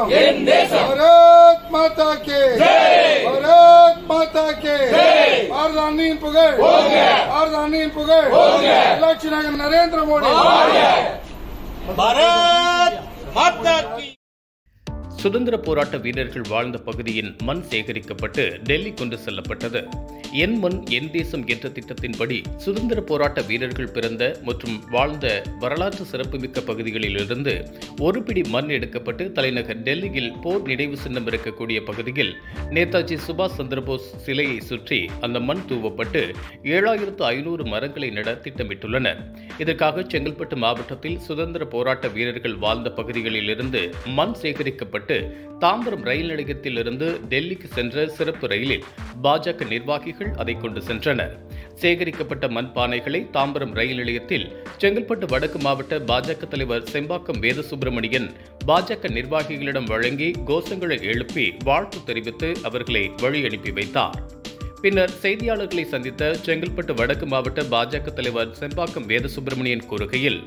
பாரத் மாதா கே பாரத் மாதா கே பாரத அன்னையின் புகழ் பாரத அன்னையின் புகழ் உள்ளாட்சி நகர் நரேந்திர மோடி भारत माता की சுதந்திர போராட்ட வீரர்கள் வாழ்ந்த பகுதியின் மண் சேகரிக்கப்பட்டு டெல்லி கொண்டு செல்லப்பட்டது என் மண் என் தேசம் என்ற திட்டத்தின்படி சுதந்திர போராட்ட வீரர்கள் பிறந்த மற்றும் வாழ்ந்த வரலாற்று சிறப்புமிக்க பகுதிகளிலிருந்து ஒரு பிடி மண் எடுக்கப்பட்டு தலைநகர் டெல்லியில் போர் நினைவு சின்னம் இருக்கக்கூடிய பகுதியில் நேதாஜி சுபாஷ் சந்திரபோஸ் சிலையை சுற்றி அந்த மண் தூவப்பட்டு ஏழாயிரத்து ஐநூறு மரங்களை நட திட்டமிட்டுள்ளனர் இதற்காக செங்கல்பட்டு மாவட்டத்தில் சுதந்திர போராட்ட வீரர்கள் வாழ்ந்த பகுதிகளிலிருந்து மண் சேகரிக்கப்பட்டு தாம்பரம் ரயில் நிலையத்தில் இருந்து டெல்லிக்கு சென்ற சிறப்பு ரயிலில் பாஜக நிர்வாகிகள் அதை கொண்டு சென்றனர் சேகரிக்கப்பட்ட மண்பானைகளை தாம்பரம் ரயில் நிலையத்தில் செங்கல்பட்டு வடக்கு மாவட்ட பாஜக தலைவர் செம்பாக்கம் வேத சுப்பிரமணியன் பாஜக நிர்வாகிகளிடம் வழங்கி கோஷங்களை எழுப்பி வாழ்த்து தெரிவித்து அவர்களை வழி அனுப்பி வைத்தார் பின்னர் செய்தியாளர்களை சந்தித்த செங்கல்பட்டு வடக்கு மாவட்ட பாஜக தலைவர் செம்பாக்கம் வேத சுப்பிரமணியன் கூறுகையில்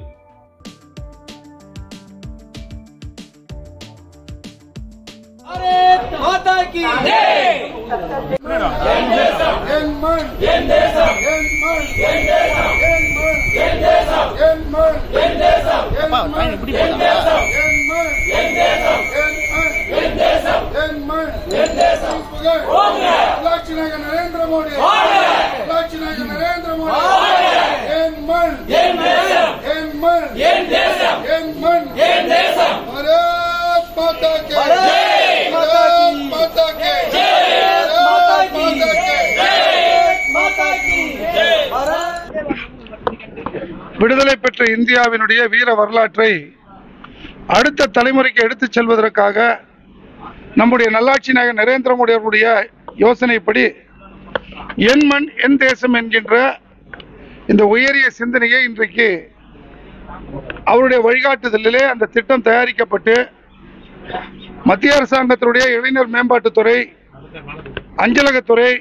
भारत माता की என் மண் என் தேசம் என் மண் என் தேசம் என் மண் என் தேசம் என் மண் என் தேசம் என் மண் என் தேசம் என் மண் என் தேசம் என் மண் என் தேசம் என் மண் என் தேசம் புகழ் உள்ளாட்சி நகர் நரேந்திர மோடி உள்ளாட்சி நகர் நரேந்திர மோடி என் மண் என் தேசம் என் மண் என் தேசம் என் மண் என் தேசம் பாரத் மாதா கே பாரத் மாதா கே பாரத் மாதா கே माता की भारत விடுதலை பெற்ற இந்தியாவினுடைய வீர வரலாற்றை அடுத்த தலைமுறைக்கு எடுத்துச் செல்வதற்காக நம்முடைய நல்லாட்சி நாயகர் நரேந்திர மோடி அவர்களுடைய யோசனைப்படி என் மண் என் தேசம் என்கின்ற இந்த உயரிய சிந்தனையை இன்றைக்கு அவருடைய வழிகாட்டுதலிலே அந்த திட்டம் தயாரிக்கப்பட்டு மத்திய அரசாங்கத்தினுடைய இளைஞர் மேம்பாட்டுத்துறை அஞ்சலகத்துறை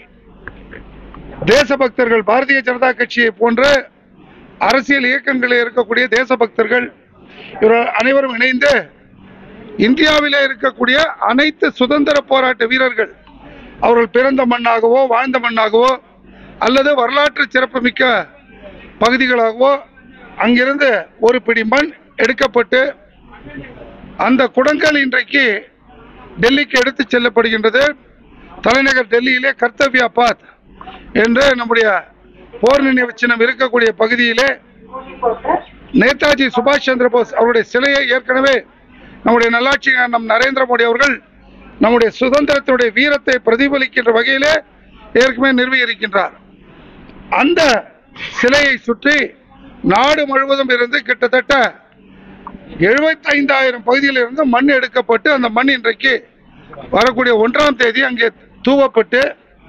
தேசபக்தர்கள் பாரதிய ஜனதா கட்சியை போன்ற அரசியல் இயக்கங்களில் இருக்கக்கூடிய தேசபக்தர்கள் இவர்கள் அனைவரும் இணைந்து இந்தியாவிலே இருக்கக்கூடிய அனைத்து சுதந்திர போராட்ட வீரர்கள் அவர்கள் பிறந்த மண்ணாகவோ வாழ்ந்த மண்ணாகவோ அல்லது வரலாற்று சிறப்புமிக்க பகுதிகளாகவோ அங்கிருந்து ஒரு பிடி மண் எடுக்கப்பட்டு அந்த குடங்கள் இன்றைக்கு டெல்லிக்கு எடுத்துச் செல்லப்படுகின்றது தலைநகர் டெல்லியிலே கர்த்தவ்யா பாத் என்று நம்முடைய போர் நினைவு சின்னம் இருக்கக்கூடிய பகுதியிலே நேதாஜி சுபாஷ் சந்திர போஸ் அவருடைய சிலையை ஏற்கனவே நம்முடைய நல்லாட்சி நம் நரேந்திர மோடி அவர்கள் நம்முடைய சுதந்திரத்தினுடைய வீரத்தை பிரதிபலிக்கின்ற வகையிலே ஏற்கனவே நிறுவி இருக்கின்றார் அந்த சிலையை சுற்றி நாடு முழுவதும் இருந்து கிட்டத்தட்ட எழுபத்தைந்தாயிரம் பகுதியில் இருந்து மண் எடுக்கப்பட்டு அந்த மண் இன்றைக்கு வரக்கூடிய ஒன்றாம் தேதி அங்கே தூவப்பட்டு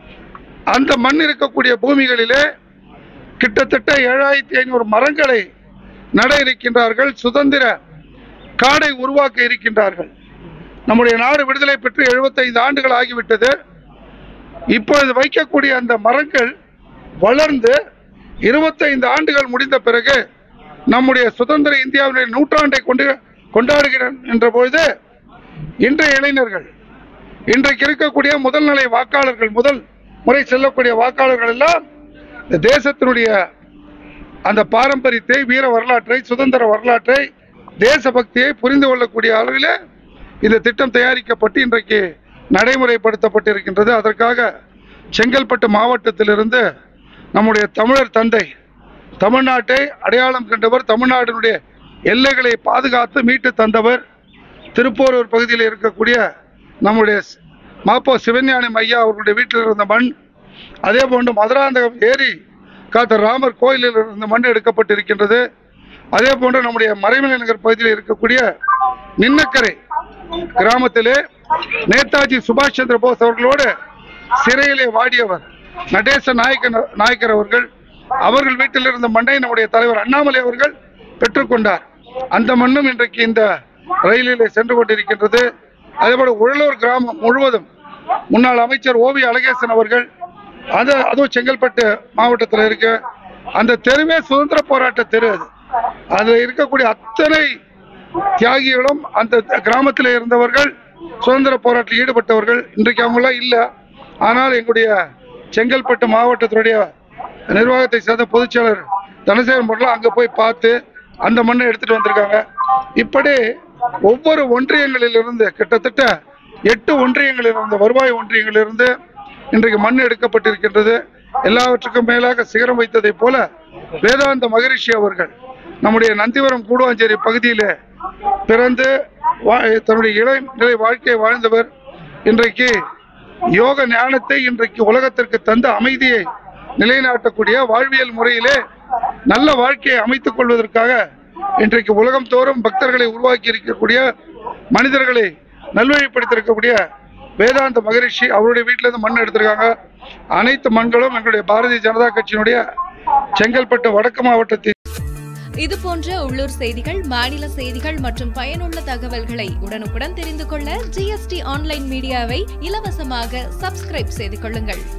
அந்த மண் இருக்கக்கூடிய பூமிகளிலே கிட்டத்தட்ட ஏழாயிரத்தி ஐநூறு மரங்களை நட இருக்கின்றார்கள் சுதந்திர காடை உருவாக்க இருக்கின்றார்கள் நம்முடைய நாடு விடுதலை பெற்று 75 ஆண்டுகள் ஆகிவிட்டது இப்பொழுது வைக்கக்கூடிய அந்த மரங்கள் வளர்ந்து 25 ஆண்டுகள் முடிந்த பிறகு நம்முடைய சுதந்திர இந்தியாவினுடைய நூற்றாண்டை கொண்டு கொண்டாடுகிறேன் என்ற பொழுது இன்றைய இளைஞர்கள் இன்றைக்கு இருக்கக்கூடிய முதல் நிலை வாக்காளர்கள் முதல் முறை செல்லக்கூடிய வாக்காளர்கள் எல்லாம் இந்த தேசத்தினுடைய அந்த பாரம்பரியத்தை வீர வரலாற்றை சுதந்திர வரலாற்றை தேசபக்தியை புரிந்து கொள்ளக்கூடிய அளவில் இந்த திட்டம் தயாரிக்கப்பட்டு இன்றைக்கு நடைமுறைப்படுத்தப்பட்டிருக்கின்றது அதற்காக செங்கல்பட்டு மாவட்டத்திலிருந்து நம்முடைய தமிழர் தந்தை தமிழ்நாட்டை அடையாளம் கண்டவர் தமிழ்நாட்டினுடைய எல்லைகளை பாதுகாத்து மீட்டு தந்தவர் திருப்போரூர் பகுதியில் இருக்கக்கூடிய நம்முடைய ஸ்- மாப்போ சிவஞானம் ஐயா அவர்களுடைய வீட்டில் இருந்த மண் அதே போன்று மதுராந்தகம் ஏரி காத்த ராமர் கோயிலில் இருந்த மண் எடுக்கப்பட்டிருக்கின்றது அதே போன்று நம்முடைய மறைமலை நகர் பகுதியில் இருக்கக்கூடிய நின்னக்கரை கிராமத்திலே நேதாஜி சுபாஷ் சந்திர போஸ் அவர்களோடு சிறையிலே வாடியவர் நடேச நாயக்கன் நாயக்கர் அவர்கள் அவர்கள் வீட்டில் இருந்த மண்ணை நம்முடைய தலைவர் அண்ணாமலை அவர்கள் பெற்றுக்கொண்டார் அந்த மண்ணும் இன்றைக்கு இந்த ரயிலிலே சென்று கொண்டிருக்கின்றது அதேபோல உழலூர் கிராமம் முழுவதும் முன்னாள் அமைச்சர் ஓவி அழகேசன் அவர்கள் அது அதுவும் செங்கல்பட்டு மாவட்டத்தில் இருக்கு அந்த தெருவே சுதந்திர போராட்ட தெரு அது அதில் இருக்கக்கூடிய அத்தனை தியாகிகளும் அந்த கிராமத்தில் இருந்தவர்கள் சுதந்திர போராட்டத்தில் ஈடுபட்டவர்கள் இன்றைக்கு அவங்களாம் இல்லை ஆனால் எங்களுடைய செங்கல்பட்டு மாவட்டத்தினுடைய நிர்வாகத்தை சேர்ந்த பொதுச்செயலர் தனசேகரன் மட்டும் அங்கே போய் பார்த்து அந்த மண்ணை எடுத்துட்டு வந்திருக்காங்க இப்படி ஒவ்வொரு ஒன்றியங்களிலிருந்து கிட்டத்தட்ட எட்டு ஒன்றியங்களிலிருந்து வருவாய் ஒன்றியங்களிலிருந்து இன்றைக்கு மண் எடுக்கப்பட்டிருக்கின்றது எல்லாவற்றுக்கும் மேலாக சிகரம் வைத்ததைப் போல வேதாந்த மகரிஷி அவர்கள் நம்முடைய நந்திவரம் கூடுவாஞ்சேரி பகுதியிலே பிறந்து வா- தன்னுடைய இளம் நிலை வாழ்க்கையை வாழ்ந்தவர் இன்றைக்கு யோக ஞானத்தை இன்றைக்கு உலகத்திற்கு தந்த அமைதியை நிலைநாட்டக்கூடிய வாழ்வியல் முறையிலே நல்ல வாழ்க்கையை அமைத்துக் கொள்வதற்காக இன்றைக்கு உலகம் தோறும் பக்தர்களை உருவாக்கி இருக்கக்கூடிய மனிதர்களை நல்வழிப்படுத்தியிருக்கக்கூடிய வேதாந்த மகரிஷி அவருடைய வீட்டில இருந்து மண் எடுத்திருக்காங்க அனைத்து மண்களும் எங்களுடைய பாரதிய ஜனதா கட்சியினுடைய செங்கல்பட்டு வடக்கு மாவட்டத்தின் இது போன்ற உள்ளூர் செய்திகள் மாநில செய்திகள் மற்றும் பயனுள்ள தகவல்களை உடனுக்குடன் தெரிந்து கொள்ள ஜிஎஸ்டி ஆன்லைன் மீடியாவை இலவசமாக சப்ஸ்கிரைப் செய்து கொள்ளுங்கள்